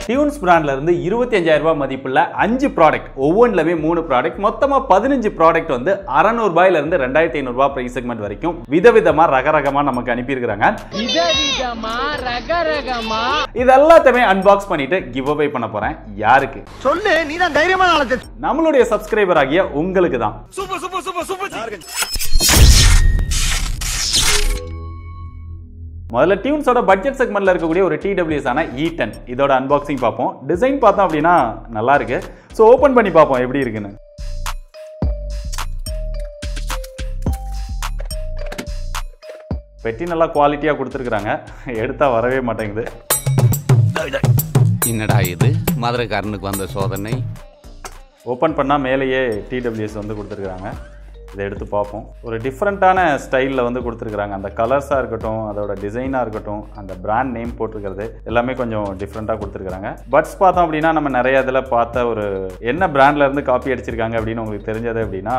tunes பிராண்ட்ல இருந்து இருபத்தி அஞ்சாயிரம் ரூபாய் மதிப்புள்ள அஞ்சு ப்ராடக்ட் ஒவ்வொன்றுலமே மூணு ப்ராடக்ட் மொத்தமா பதினஞ்சு ப்ராடக்ட் வந்து அறநூறு ரூபாயில இருந்து ரெண்டாயிரத்தி ஐநூறு ரூபாய் பிரைஸ் செக்மெண்ட் வரைக்கும் விதவிதமா ரகரகமா நமக்கு அனுப்பியிருக்கிறாங்க விதவிதமா ரகரகமா இது எல்லாத்தையுமே அன்பாக்ஸ் பண்ணிட்டு கிவ் அவே பண்ண போறேன் யாருக்கு சொல்லு நீ தான் தைரியமான ஆளு நம்மளுடைய சப்ஸ்கிரைபர் ஆகிய உங்களுக்கு தான் முதல்ல டியூன்ஸோட பட்ஜெட் செக்மெண்ட்ல இருக்கக்கூடிய ஒரு டிடபிள்யூஎஸ் ஆன இ டென் இதோட அன்பாக்சிங் பார்ப்போம் டிசைன் பார்த்தோம் அப்படின்னா நல்லா இருக்கு ஸோ ஓப்பன் பண்ணி பார்ப்போம் எப்படி இருக்குன்னு பெட்டி நல்லா குவாலிட்டியாக கொடுத்துருக்குறாங்க எடுத்தா வரவே மாட்டேங்குது என்னடா இது மதுரைக்காரனுக்கு வந்த சோதனை ஓப்பன் பண்ணால் மேலேயே டிடபிள்யூஎஸ் வந்து கொடுத்துருக்குறாங்க இதை எடுத்து பார்ப்போம் ஒரு டிஃப்ரெண்ட்டான ஸ்டைலில் வந்து கொடுத்துருக்குறாங்க அந்த கலர்ஸாக இருக்கட்டும் அதோட டிசைனாக இருக்கட்டும் அந்த பிராண்ட் நேம் போட்டிருக்கிறது எல்லாமே கொஞ்சம் டிஃப்ரெண்ட்டாக கொடுத்துருக்குறாங்க பட்ஸ் பார்த்தோம் அப்படின்னா நம்ம நிறைய இதில் பார்த்த ஒரு என்ன பிராண்ட்ல இருந்து காப்பி அடிச்சிருக்காங்க அப்படின்னு உங்களுக்கு தெரிஞ்சது அப்படின்னா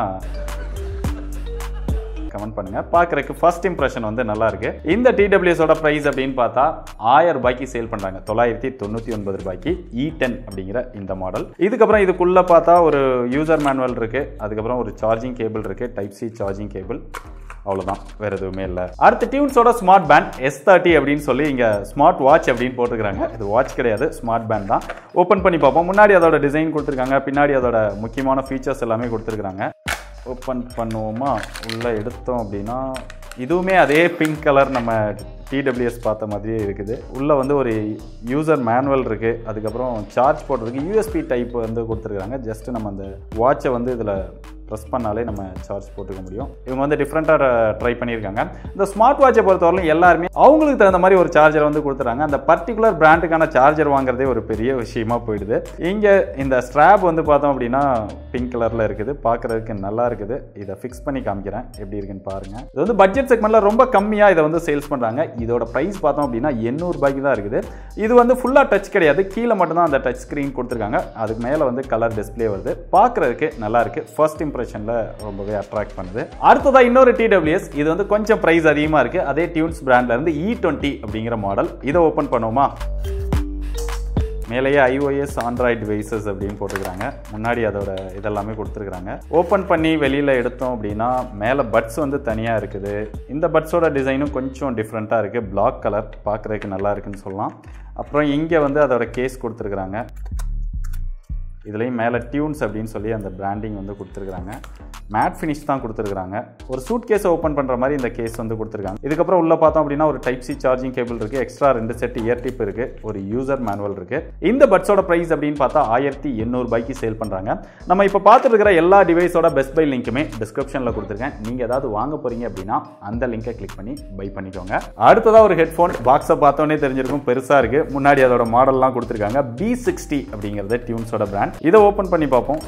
கமெண்ட் பண்ணுங்க பார்க்கறதுக்கு ஃபர்ஸ்ட் இம்ப்ரெஷன் வந்து நல்லா இருக்கு இந்த டிடபிள்யூஸோட பிரைஸ் அப்படின்னு பார்த்தா ஆயிரம் ரூபாய்க்கு சேல் பண்றாங்க தொள்ளாயிரத்தி தொண்ணூத்தி ஒன்பது ரூபாய்க்கு இ டென் அப்படிங்கிற இந்த மாடல் இதுக்கப்புறம் இதுக்குள்ள பார்த்தா ஒரு யூசர் மேனுவல் இருக்கு அதுக்கப்புறம் ஒரு சார்ஜிங் கேபிள் இருக்கு டைப் சி சார்ஜிங் கேபிள் அவ்வளோதான் வேற எதுவுமே இல்லை அடுத்த டியூன்ஸோட ஸ்மார்ட் பேண்ட் எஸ் தேர்ட்டி அப்படின்னு சொல்லி இங்க ஸ்மார்ட் வாட்ச் அப்படின்னு போட்டுருக்காங்க இது வாட்ச் கிடையாது ஸ்மார்ட் பேண்ட் தான் ஓப்பன் பண்ணி பார்ப்போம் முன்னாடி அதோட டிசைன் கொடுத்துருக்காங்க பின்னாடி அதோட முக்கியமான ஃபீச்சர்ஸ் எல்லாமே கொடுத்துருக்காங்க ஓப்பன் பண்ணுவோமா உள்ளே எடுத்தோம் அப்படின்னா இதுவுமே அதே பிங்க் கலர் நம்ம டிடபிள்யூஎஸ் பார்த்த மாதிரியே இருக்குது உள்ளே வந்து ஒரு யூசர் மேனுவல் இருக்குது அதுக்கப்புறம் சார்ஜ் போடுறதுக்கு யூஎஸ்பி டைப் வந்து கொடுத்துருக்காங்க ஜஸ்ட் நம்ம அந்த வாட்சை வந்து இதில் ப்ரெஸ் பண்ணாலே நம்ம சார்ஜ் போட்டுக்க முடியும் இவங்க வந்து டிஃப்ரெண்ட்டாக ட்ரை பண்ணியிருக்காங்க இந்த ஸ்மார்ட் வாட்சை பொறுத்தவரையிலும் எல்லாருமே அவங்களுக்கு தகுந்த மாதிரி ஒரு சார்ஜர் வந்து கொடுத்துறாங்க அந்த பர்டிகுலர் பிராண்டுக்கான சார்ஜர் வாங்குறதே ஒரு பெரிய விஷயமா போயிடுது இங்கே இந்த ஸ்ட்ராப் வந்து பார்த்தோம் அப்படின்னா பிங்க் கலரில் இருக்குது பார்க்குறதுக்கு நல்லா இருக்குது இதை ஃபிக்ஸ் பண்ணி காமிக்கிறேன் எப்படி இருக்குன்னு பாருங்க இது வந்து பட்ஜெட் செக்மெண்ட்டில் ரொம்ப கம்மியாக இதை வந்து சேல்ஸ் பண்ணுறாங்க இதோட ப்ரைஸ் பார்த்தோம் அப்படின்னா எண்ணூறு ரூபாய்க்கு தான் இருக்குது இது வந்து ஃபுல்லாக டச் கிடையாது கீழே மட்டும்தான் அந்த டச் ஸ்க்ரீன் கொடுத்துருக்காங்க அதுக்கு மேலே வந்து கலர் டிஸ்ப்ளே வருது பார்க்குறதுக்கு நல்லா இருக்கு ஃபர்ஸ்ட் இம்ப்ரெஷனில் ரொம்பவே அட்ராக்ட் பண்ணுது அடுத்ததாக இன்னொரு டிடபிள்யூஎஸ் இது வந்து கொஞ்சம் ப்ரைஸ் அதிகமாக இருக்குது அதே டியூன்ஸ் பிராண்ட்ல இருந்து இ டுவெண்ட்டி அப்படிங்கிற மாடல் இதை ஓப்பன் பண்ணுவோமா மேலேயே ஐஓஎஸ் ஆண்ட்ராய்டு டிவைசஸ் அப்படின்னு போட்டுக்கிறாங்க முன்னாடி அதோட இதெல்லாமே கொடுத்துருக்குறாங்க ஓப்பன் பண்ணி வெளியில் எடுத்தோம் அப்படின்னா மேலே பட்ஸ் வந்து தனியாக இருக்குது இந்த பட்ஸோட டிசைனும் கொஞ்சம் டிஃப்ரெண்ட்டாக இருக்குது பிளாக் கலர் பார்க்குறதுக்கு நல்லா இருக்குன்னு சொல்லலாம் அப்புறம் இங்கே வந்து அதோட கேஸ் கொடுத்துருக்குறாங்க இதுலேயும் மேலே டியூன்ஸ் அப்படின்னு சொல்லி அந்த பிராண்டிங் வந்து கொடுத்துருக்காங்க மேட் ஃபினிஷ் தான் கொடுத்துருக்காங்க ஒரு சூட் கேஸ் ஓப்பன் பண்ணுற மாதிரி இந்த கேஸ் வந்து கொடுத்துருக்காங்க இதுக்கப்புறம் உள்ள பார்த்தோம் அப்படின்னா ஒரு டைப் சி சார்ஜிங் கேபிள் இருக்குது எக்ஸ்ட்ரா ரெண்டு செட் இயர் டிப் இருக்குது ஒரு யூசர் மேனுவல் இருக்குது இந்த பட்ஸோட ப்ரைஸ் அப்படின்னு பார்த்தா ஆயிரத்தி எண்ணூறுபாய்க்கு சேல் பண்ணுறாங்க நம்ம இப்போ பார்த்துட்டு இருக்கிற எல்லா டிவைஸோட பெஸ்ட் பை லிங்க்குமே டிஸ்கிரிப்ஷனில் கொடுத்துருக்கேன் நீங்கள் ஏதாவது வாங்க போகிறீங்க அப்படின்னா அந்த லிங்கை கிளிக் பண்ணி பை பண்ணிக்கோங்க அடுத்ததாக ஒரு ஹெட்ஃபோன் பாக்ஸை பார்த்தோன்னே தெரிஞ்சிருக்கும் பெருசாக இருக்குது முன்னாடி அதோட மாடல்லாம் கொடுத்துருக்காங்க பி சிக்ஸ்டி அப்படிங்கிறது டியூன்ஸோட பிராண்ட் இதை ஓப்பன் பண்ணி பார்ப்போம்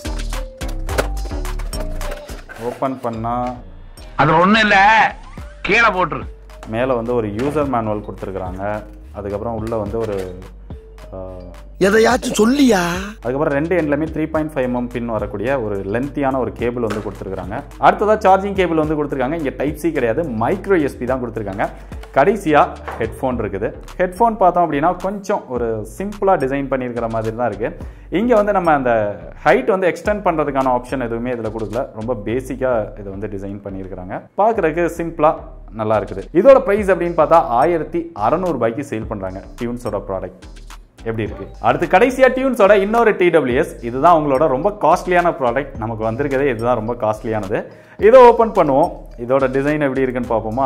ஓப்பன் பண்ணால் அது ஒண்ணும் இல்ல கீழே போட்டுரு மேலே வந்து ஒரு யூசர் மேனுவல் கொடுத்துருக்குறாங்க அதுக்கப்புறம் உள்ளே வந்து ஒரு ஆஹ், எதையாச்சும் சொல்லியா அதுக்கப்புறம் ரெண்டு எண்ட்லையுமே three point five M pin வரக்கூடிய ஒரு லென்த்தியான ஒரு கேபிள் வந்து கொடுத்துருக்காங்க அடுத்ததாக சார்ஜிங் கேபிள் வந்து கொடுத்துருக்காங்க இங்கே டைப் சி கிடையாது மைக்ரோ எஸ்பி தான் கொடுத்துருக்காங்க கடைசியாக ஹெட்ஃபோன் இருக்குது ஹெட்ஃபோன் பார்த்தோம் அப்படின்னா கொஞ்சம் ஒரு சிம்பிளாக டிசைன் பண்ணியிருக்கிற மாதிரி தான் இருக்குது இங்கே வந்து நம்ம அந்த ஹைட் வந்து எக்ஸ்டெண்ட் பண்ணுறதுக்கான ஆப்ஷன் எதுவுமே இதில் கொடுக்கல ரொம்ப பேசிக்காக இதை வந்து டிசைன் பண்ணியிருக்கிறாங்க பார்க்குறதுக்கு சிம்பிளாக நல்லா இருக்குது இதோட ப்ரைஸ் அப்படின்னு பார்த்தா ஆயிரத்தி அறநூறுபாய்க்கு சேல் பண்ணுறாங்க டியூன்ஸோட ப்ராடக்ட் எப்படி இருக்கு அடுத்து கடைசியா டியூன்ஸோட இன்னொரு டிடபிள்யூஎஸ் இதுதான் உங்களோட ரொம்ப காஸ்ட்லியான ப்ராடக்ட் நமக்கு வந்திருக்கதே இதுதான் ரொம்ப காஸ்ட்லியானது இதை ஓப்பன் பண்ணுவோம் இதோட டிசைன் எப்படி இருக்குன்னு பார்ப்போமா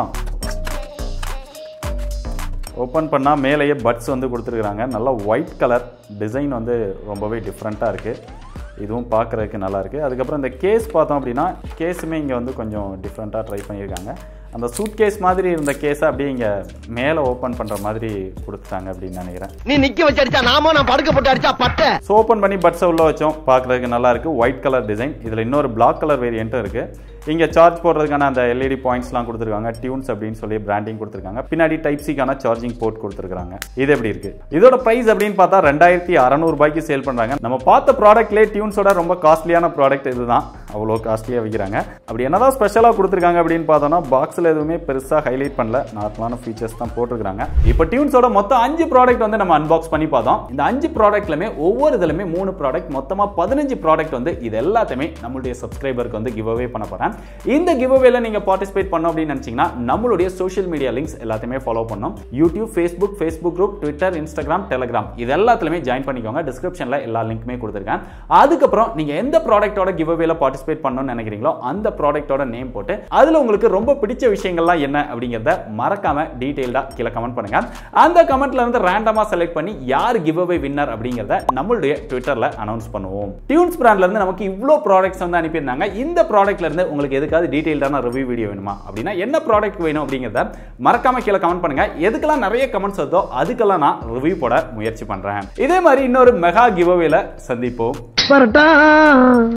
ஓப்பன் பண்ணால் மேலேயே பட்ஸ் வந்து கொடுத்துருக்குறாங்க நல்லா ஒயிட் கலர் டிசைன் வந்து ரொம்பவே டிஃப்ரெண்ட்டாக இருக்குது இதுவும் பார்க்குறதுக்கு நல்லா இருக்குது அதுக்கப்புறம் இந்த கேஸ் பார்த்தோம் அப்படின்னா கேஸுமே இங்கே வந்து கொஞ்சம் டிஃப்ரெண்ட்டாக ட்ரை பண்ணியிருக்காங்க அந்த சூட் கேஸ் மாதிரி இருந்த கேஸை அப்படியே இங்கே மேலே ஓப்பன் பண்ணுற மாதிரி கொடுத்துட்டாங்க அப்படின்னு நினைக்கிறேன் நீ நிக்க வச்சு அடிச்சா நாம நான் படுக்க போட்டு அடிச்சா பட்ட ஸோ ஓப்பன் பண்ணி பட்ஸை உள்ள வச்சோம் பார்க்குறதுக்கு நல்லா இருக்கு ஒயிட் கலர் டிசைன் இதில் இன்னொரு பிளாக் கலர் வேரியண்ட்டும் இருக்கு இங்கே சார்ஜ் போடுறதுக்கான அந்த எல்இடி பாயிண்ட்ஸ்லாம் கொடுத்துருக்காங்க டியூன்ஸ் அப்படின்னு சொல்லி பிராண்டிங் கொடுத்துருக்காங்க பின்னாடி டைப் சிக்கான சார்ஜிங் போர்ட் கொடுத்துருக்காங்க இது எப்படி இருக்கு இதோட பிரைஸ் அப்படின்னு பார்த்தா ரெண்டாயிரத்தி அறநூறுபாய்க்கு சேல் பண்ணுறாங்க நம்ம பார்த்த ப்ராடக்ட்லேயே டியூன்ஸோட ரொம்ப காஸ்ட்லியான ப்ராடக்ட் இதுதான் அவ்வளோ காஸ்ட்லியாக விற்கிறாங்க அப்படி என்னதான் ஸ்பெஷலாக கொடுத்துருக்காங்க அப்படின்னு பார்த்தோம்னா பாக்ஸில் எதுவுமே பெருசாக ஹைலைட் பண்ணல நார்மலான ஃபீச்சர்ஸ் தான் போட்டிருக்காங்க இப்போ டியூன்ஸோட மொத்தம் அஞ்சு ப்ராடக்ட் வந்து நம்ம அன்பாக்ஸ் பண்ணி பார்த்தோம் இந்த அஞ்சு ப்ராடக்ட்லுமே ஒவ்வொரு இதுலையுமே மூணு ப்ராடக்ட் மொத்தமாக பதினஞ்சு ப்ராடக்ட் வந்து இது எல்லாத்தையுமே நம்மளுடைய சப்ஸ்கிரைபருக்கு வந்து கிவ் அவே பண்ண போகிறேன் இந்த கிவ் அவேல நீங்கள் பார்ட்டிசிபேட் பண்ணோம் அப்படின்னு நினச்சிங்கன்னா நம்மளுடைய சோஷியல் மீடியா லிங்க்ஸ் எல்லாத்தையுமே ஃபாலோ பண்ணோம் YouTube Facebook Facebook group Twitter Instagram Telegram இது எல்லாத்துலையுமே ஜாயின் பண்ணிக்கோங்க டிஸ்கிரிப்ஷனில் எல்லா லிங்க்குமே கொடுத்துருக்கேன் அதுக்கப்புறம் நீங்கள் எந்த ப்ராடக்ட்டோட கிவ் அவேல பார்ட்டிசிபேட் பண்ணணும்னு நினைக்கிறீங்களோ அந்த ப்ராடக்ட்டோட நேம் போட்டு அதில் உங்களுக்கு ரொம்ப பிடிச்ச விஷயங்கள்லாம் என்ன அப்படிங்கிறத மறக்காம டீட்டெயில்டாக கீழே கமெண்ட் பண்ணுங்க அந்த கமெண்ட்ல இருந்து ரேண்டமாக செலக்ட் பண்ணி யார் கிவ் அவே வின்னர் அப்படிங்கிறத நம்மளுடைய ட்விட்டரில் அனௌன்ஸ் பண்ணுவோம் டியூன்ஸ் பிராண்ட்ல இருந்து நமக்கு இவ்வளோ ப்ராடக்ட்ஸ் வந்து அனுப்பியிருந்தாங்க இந்த ப்ராடக்ட்ல இருந்து உங்களுக்கு எதுக்காவது டீட்டெயில்டான ரிவ்யூ வீடியோ வேணுமா அப்படின்னா என்ன ப்ராடக்ட் வேணும் அப்படிங்கிறத மறக்காம கீழே கமெண்ட் பண்ணுங்க எதுக்கெல்லாம் நிறைய கமெண்ட்ஸ் வருதோ அதுக்கெல்லாம் நான் ரிவ்யூ போட முயற்சி பண்றேன் இதே மாதிரி இன்னொரு மெகா கிவ் அவேல சந்திப்போம் பரட்டா